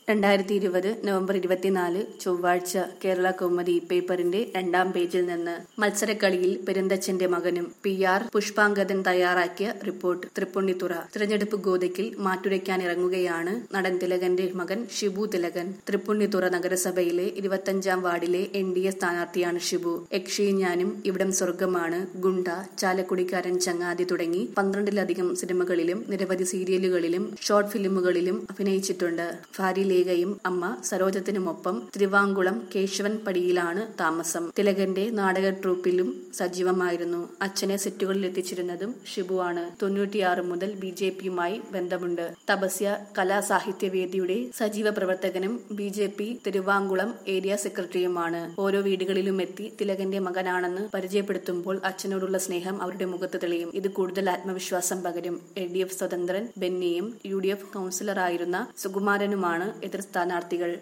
രണ്ടായിരത്തി ഇരുപത് നവംബർ ഇരുപത്തിനാല് ചൊവ്വാഴ്ച കേരള കൗമുദി പേപ്പറിന്റെ രണ്ടാം പേജിൽ നിന്ന് മത്സരക്കളിയിൽ പെരുന്തച്ചന്റെ മകനും പി ആർ പുഷ്പാങ്കദൻ തയ്യാറാക്കിയ റിപ്പോർട്ട് തൃപ്പുണ്ണിത്തുറ തിരഞ്ഞെടുപ്പ് ഗോതയ്ക്കിൽ മാറ്റുരയ്ക്കാനിറങ്ങുകയാണ് നടൻ തിലകന്റെ മകൻ ഷിബു തിലകൻ തൃപ്പുണ്ണിത്തുറ നഗരസഭയിലെ ഇരുപത്തഞ്ചാം വാർഡിലെ എൻ ഡി എ സ്ഥാനാർത്ഥിയാണ് ഷിബു യക്ഷിയും ഞാനും ഇവിടം സ്വർഗമാണ് ഗുണ്ട ചാലക്കുടിക്കാരൻ ചങ്ങാതി തുടങ്ങി പന്ത്രണ്ടിലധികം സിനിമകളിലും നിരവധി സീരിയലുകളിലും ഷോർട്ട് ഫിലിമുകളിലും അഭിനയിച്ചിട്ടുണ്ട് ഭാര്യ ലേഖയും അമ്മ സരോജത്തിനുമൊപ്പം തിരുവാങ്കുളം കേശവൻ പടിയിലാണ് താമസം തിലകന്റെ നാടക ട്രൂപ്പിലും സജീവമായിരുന്നു അച്ഛനെ സെറ്റുകളിൽ എത്തിച്ചിരുന്നതും ഷിബുവാണ് തൊണ്ണൂറ്റിയാറ് മുതൽ ബി ജെ പിയുമായി ബന്ധമുണ്ട് തപസ്യ കലാസാഹിത്യവേദിയുടെ സജീവ പ്രവർത്തകനും B J P Thiruvankulam area സെക്രട്ടറിയുമാണ് ഓരോ വീടുകളിലും എത്തി തിലകന്റെ മകനാണെന്ന് പരിചയപ്പെടുത്തുമ്പോൾ അച്ഛനോടുള്ള സ്നേഹം അവരുടെ മുഖത്ത് തെളിയും ഇത് കൂടുതൽ ആത്മവിശ്വാസം പകരും എൽ ഡി എഫ് സ്വതന്ത്രൻ ബെന്നിയും യു ഡി എഫ് കൌൺസിലറായിരുന്ന സുകുമാരനുമാണ് എതിർ സ്ഥാനാർത്ഥികൾ